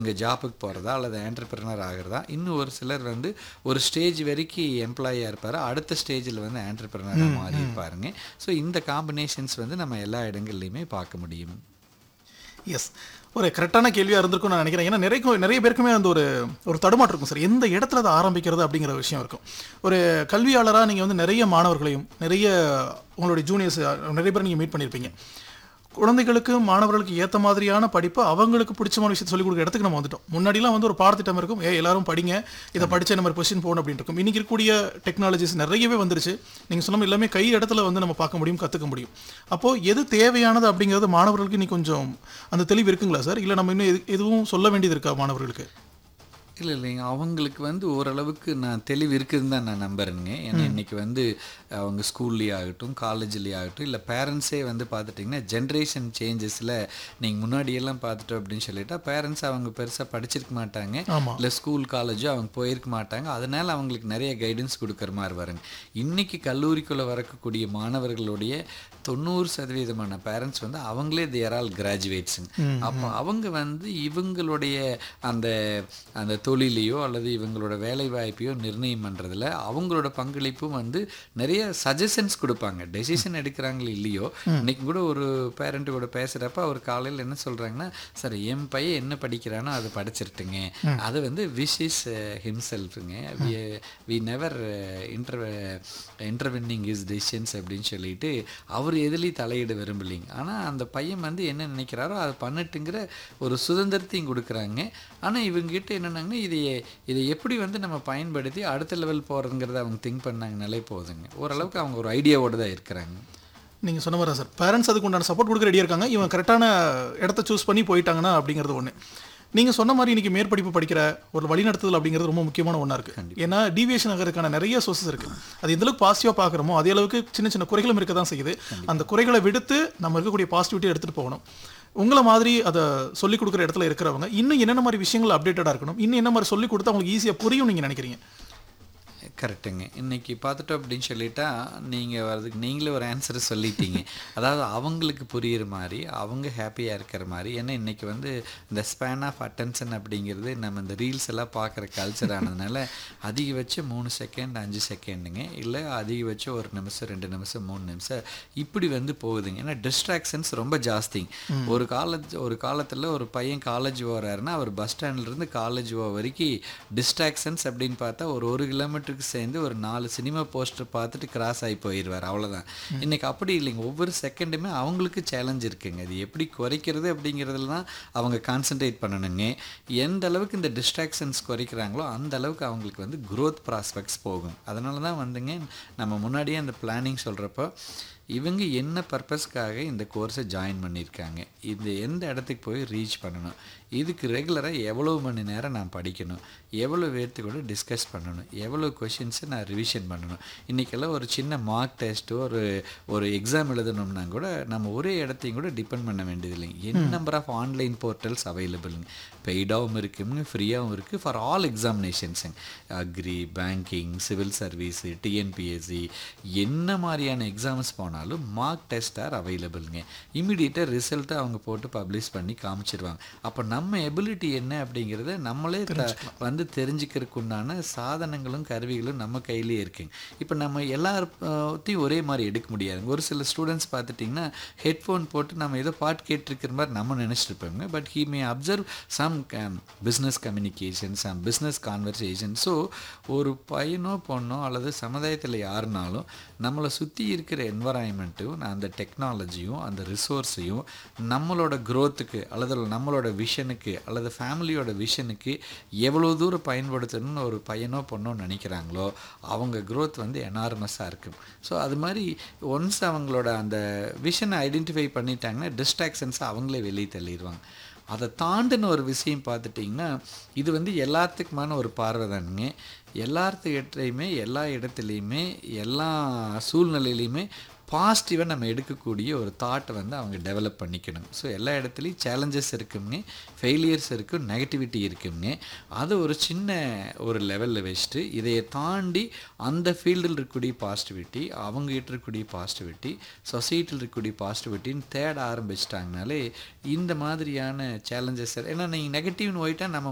இங்கே ஜாப்புக்கு போகிறதா அல்லது ஆண்டர்பிரினர் ஆகிறதா இன்னும் ஒரு சிலர் வந்து ஒரு ஸ்டேஜ் வரைக்கும் எம்ப்ளாயியாக இருப்பார் அடுத்த ஸ்டேஜில் வந்து ஆண்டர்பிரினராக மாறி இருப்பாருங்க ஸோ இந்த காம்பினேஷன்ஸ் வந்து நம்ம எல்லா இடங்கள்லையுமே பார்க்க முடியும் எஸ் ஒரு கரெக்டான கேள்வியாக இருந்திருக்கும் நான் நினைக்கிறேன் ஏன்னா நிறைய நிறைய பேருக்குமே அந்த ஒரு ஒரு தடுமாற்றம் இருக்கும் சார் எந்த இடத்துல அதை ஆரம்பிக்கிறது அப்படிங்கிற விஷயம் இருக்கும் ஒரு கல்வியாளராக நீங்கள் வந்து நிறைய மாணவர்களையும் நிறைய உங்களுடைய ஜூனியர்ஸ் நிறைய பேர் நீங்கள் மீட் பண்ணியிருப்பீங்க குழந்தைகளுக்கு மாணவர்களுக்கு ஏற்ற மாதிரியான படிப்பை அவங்களுக்கு பிடிச்சமான விஷயத்தை சொல்லிக் கொடுக்குற இடத்துக்கு நம்ம வந்துட்டோம் முன்னாடிலாம் வந்து ஒரு பாடத்திட்டம் இருக்கும் ஏ எல்லாரும் படிங்க இதை படிச்ச நம்ம பொசிஷன் போகணும் அப்படின்னு இருக்கும் இன்னைக்கு இருக்கக்கூடிய டெக்னாலஜிஸ் நிறையவே வந்துருச்சு நீங்கள் சொன்ன மாதிரி எல்லாமே கை இடத்துல வந்து நம்ம பார்க்க முடியும் கற்றுக்க முடியும் அப்போது எது தேவையானது அப்படிங்கிறது மாணவர்களுக்கு இன்னைக்கு கொஞ்சம் அந்த தெளிவு இருக்குங்களா சார் இல்லை நம்ம இன்னும் எது- எதுவும் சொல்ல வேண்டியது இருக்கா மாணவர்களுக்கு இல்லை இல்லைங்க அவங்களுக்கு வந்து ஓரளவுக்கு நான் தெளிவு இருக்குதுன்னு தான் நான் நம்புறேங்க ஏன்னா இன்னைக்கு வந்து அவங்க ஸ்கூல்லேயே ஆகட்டும் காலேஜ்லேயே ஆகட்டும் இல்லை பேரண்ட்ஸே வந்து பார்த்துட்டிங்கன்னா ஜென்ரேஷன் சேஞ்சஸில் நீங்கள் முன்னாடியெல்லாம் பார்த்துட்டோம் அப்படின்னு சொல்லிட்டா பேரண்ட்ஸ் அவங்க பெருசாக படிச்சிருக்க மாட்டாங்க ஆமா. இல்லை ஸ்கூல் காலேஜோ அவங்க போயிருக்க மாட்டாங்க அதனால அவங்களுக்கு நிறைய கைடன்ஸ் கொடுக்குற மாதிரி வருங்க இன்னைக்கு கல்லூரிக்குள்ளே வரக்கூடிய மாணவர்களுடைய தொண்ணூறு சதவீதமான பேரண்ட்ஸ் வந்து அவங்களே தேர் ஆல் கிராஜுவேட்ஸுங்க அப்போ அவங்க வந்து இவங்களுடைய அந்த அந்த தொழிலையோ அல்லது இவங்களோட வேலை வாய்ப்பையோ நிர்ணயம் பண்ணுறதுல அவங்களோட பங்களிப்பும் வந்து நிறைய சஜஷன்ஸ் கொடுப்பாங்க டெசிஷன் எடுக்கிறாங்களோ இல்லையோ இன்னைக்கு கூட ஒரு பேரண்ட் கூட பேசுகிறப்ப அவர் காலையில் என்ன சொல்கிறாங்கன்னா சார் என் பையன் என்ன படிக்கிறானோ அதை படிச்சிருட்டுங்க அது வந்து விஷ் இஸ் ஹிம்செல்ஃபுங்க we never inter intervening is decisions அப்படின்னு சொல்லிட்டு அவர் எதுலேயும் தலையிட விரும்பலைங்க ஆனால் அந்த பையன் வந்து என்ன நினைக்கிறாரோ அதை பண்ணட்டுங்கிற ஒரு சுதந்திரத்தையும் கொடுக்குறாங்க ஆனால் இவங்ககிட்ட என்னென்னாங்கன்னா இதை இதை எப்படி வந்து நம்ம பயன்படுத்தி அடுத்த லெவல் போகிறதுங்கிறத அவங்க திங்க் பண்ணாங்கனாலே போதுங்க ஓரளவுக்கு அவங்க ஒரு ஐடியாவோடு தான் இருக்கிறாங்க நீங்கள் சொன்ன மாதிரி சார் பேரண்ட்ஸ் அதுக்கு உண்டான சப்போர்ட் கொடுக்க ரெடியாக இருக்காங்க இவன் கரெக்டான இடத்த சூஸ் பண்ணி போயிட்டாங்கன்னா அப்படிங்கிறது ஒன்று நீங்கள் சொன்ன மாதிரி இன்னைக்கு மேற்படிப்பு படிக்கிற ஒரு வழிநடத்துதல் அப்படிங்கிறது ரொம்ப முக்கியமான ஒன்றா இருக்குது ஏன்னா டீவியேஷன் ஆகிறதுக்கான நிறைய சோர்சஸ் இருக்குது அது எந்த அளவுக்கு பாசிட்டிவாக பார்க்குறோமோ அதே அளவுக்கு சின்ன சின்ன குறைகளும் இருக்க தான் செய்யுது அந்த குறைகளை விடுத்து நம்ம இருக்கக்கூடிய பாசிட்டிவிட்டி எடுத்துகிட்டு போகணும் உங்களை மாதிரி அதை சொல்லிக் கொடுக்குற இடத்துல இருக்கிறவங்க இன்னும் என்னென்ன மாதிரி விஷயங்கள் அப்டேட்டடாக இருக்கணும் இன்னும் என்ன மாதிரி சொல்லிக் கொடுத்தா அவங்களுக்கு ஈஸியாக புரியும் நீங்கள் நினைக்கிறீங்க கரெக்டுங்க இன்னைக்கு பார்த்துட்டோம் அப்படின்னு சொல்லிட்டா நீங்கள் வரதுக்கு நீங்களே ஒரு ஆன்சர் சொல்லிட்டீங்க அதாவது அவங்களுக்கு புரியுற மாதிரி அவங்க ஹாப்பியாக இருக்கிற மாதிரி ஏன்னா இன்னைக்கு வந்து இந்த ஸ்பேன் ஆஃப் அட்டென்ஷன் அப்படிங்கிறது நம்ம இந்த ரீல்ஸ் எல்லாம் பார்க்குற கல்ச்சர் ஆனதுனால அதிகபட்சம் மூணு செகண்ட் அஞ்சு செகண்டுங்க இல்லை அதிகபட்சம் ஒரு நிமிஷம் ரெண்டு நிமிஷம் மூணு நிமிஷம் இப்படி வந்து போகுதுங்க ஏன்னா டிஸ்ட்ராக்ஷன்ஸ் ரொம்ப ஜாஸ்திங்க ஒரு காலேஜ் ஒரு காலத்தில் ஒரு பையன் காலேஜ் போகிறாருன்னா அவர் பஸ் ஸ்டாண்ட்லேருந்து காலேஜ் போக வரைக்கும் டிஸ்ட்ராக்ஷன்ஸ் அப்படின்னு பார்த்தா ஒரு ஒரு கிலோமீட்டருக்கு சேர்ந்து ஒரு நாலு சினிமா போஸ்டர் பார்த்துட்டு கிராஸ் ஆகி போயிடுவார் அவ்வளோதான் இன்னைக்கு அப்படி இல்லைங்க ஒவ்வொரு செகண்டுமே அவங்களுக்கு சேலஞ்ச் இருக்குங்க அது எப்படி குறைக்கிறது அப்படிங்கிறதுல தான் அவங்க கான்சென்ட்ரேட் பண்ணணுங்க எந்த அளவுக்கு இந்த டிஸ்ட்ராக்ஷன்ஸ் குறைக்கிறாங்களோ அந்த அளவுக்கு அவங்களுக்கு வந்து growth ப்ராஸ்பெக்ட்ஸ் போகும் அதனால தான் வந்துங்க நம்ம முன்னாடியே அந்த பிளானிங் சொல்கிறப்போ இவங்க என்ன பர்பஸ்க்காக இந்த கோர்ஸை ஜாயின் பண்ணியிருக்காங்க இந்த எந்த இடத்துக்கு போய் ரீச் பண்ணணும் இதுக்கு ரெகுலராக எவ்வளோ மணி நேரம் நான் படிக்கணும் எவ்வளோ பேர்த்து கூட டிஸ்கஸ் பண்ணணும் எவ்வளோ கொஷின்ஸை நான் ரிவிஷன் பண்ணணும் இன்றைக்கெல்லாம் ஒரு சின்ன மார்க் டெஸ்ட்டோ ஒரு ஒரு எக்ஸாம் எழுதணும்னா கூட நம்ம ஒரே இடத்தையும் கூட டிபெண்ட் பண்ண வேண்டியது இல்லைங்க N number of online portals அவைலபிளுங்க பெய்டாகவும் இருக்குங்க ஃப்ரீயாகவும் இருக்குது ஃபார் ஆல் எக்ஸாமினேஷன்ஸுங்க agri banking civil service TNPSC என்ன மாதிரியான எக்ஸாம்ஸ் போனாலும் மார்க் டெஸ்ட் ஆர் அவைலபிளுங்க இமீடியட்டாக ரிசல்ட்டை அவங்க போட்டு பப்ளிஷ் பண்ணி காமிச்சிருவாங்க அப்போ நம்ம எபிலிட்டி என்ன அப்படிங்கிறத நம்மளே த- வந்து தெரிஞ்சுக்கிறதுக்கு உண்டான சாதனங்களும் கருவிகளும் நம்ம கையிலேயே இருக்குங்க இப்போ நம்ம எல்லாத்தையும் ஒரே மாதிரி எடுக்க முடியாதுங்க ஒரு சில ஸ்டூடெண்ட்ஸ் பார்த்துட்டிங்கன்னா ஹெட்ஃபோன் போட்டு நம்ம ஏதோ பாட்டு கேட்டிருக்கிற மாதிரி நம்ம நினச்சிட்டு இருப்போங்க but he may observe some business communication some business conversation so ஒரு பையனோ பொண்ணோ அல்லது சமுதாயத்தில் யாருனாலும் நம்மளை சுற்றி இருக்கிற என்வரான்மெண்ட்டும் அந்த டெக்னாலஜியும் அந்த ரிசோர்ஸையும் நம்மளோட க்ரோத்துக்கு அல்லது நம்மளோட விஷனுக்கு அல்லது ஃபேமிலியோட விஷனுக்கு எவ்வளோ தூரம் பயன்படுத்தணும்னு ஒரு பையனோ பொண்ணோ நினைக்கிறாங்களோ அவங்க growth வந்து எனார்மஸாக இருக்கும் ஸோ அது மாதிரி ஒன்ஸ் அவங்களோட அந்த விஷனை ஐடென்டிஃபை பண்ணிட்டாங்கன்னா டிஸ்ட்ராக்ஷன்ஸை அவங்களே வெளியே தள்ளிடுவாங்க அதை தாண்டின ஒரு விஷயம் பார்த்துட்டிங்கன்னா இது வந்து எல்லாத்துக்குமான ஒரு பார்வை தானுங்க எல்லாத்துக்கிட்டையுமே எல்லா இடத்துலையுமே எல்லா சூழ்நிலையிலையுமே பாசிட்டிவாக நம்ம எடுக்கக்கூடிய ஒரு தாட்டை வந்து அவங்க டெவலப் பண்ணிக்கணும் ஸோ எல்லா இடத்துலையும் சேலஞ்சஸ் இருக்குங்க ஃபெயிலியர்ஸ் இருக்கும் நெகட்டிவிட்டி இருக்குங்க அதை ஒரு சின்ன ஒரு லெவலில் வச்சுட்டு இதையை தாண்டி அந்த ஃபீல்டில் இருக்கக்கூடிய பாசிட்டிவிட்டி அவங்ககிட்ட இருக்கக்கூடிய பாசிட்டிவிட்டி சொசைட்டியில் இருக்கக்கூடிய பாசிட்டிவிட்டின்னு தேட ஆரம்பிச்சிட்டாங்கனாலே இந்த மாதிரியான சேலஞ்சஸ் ஏன்னா நீங்கள் நெகட்டிவ்னு போயிட்டா நம்ம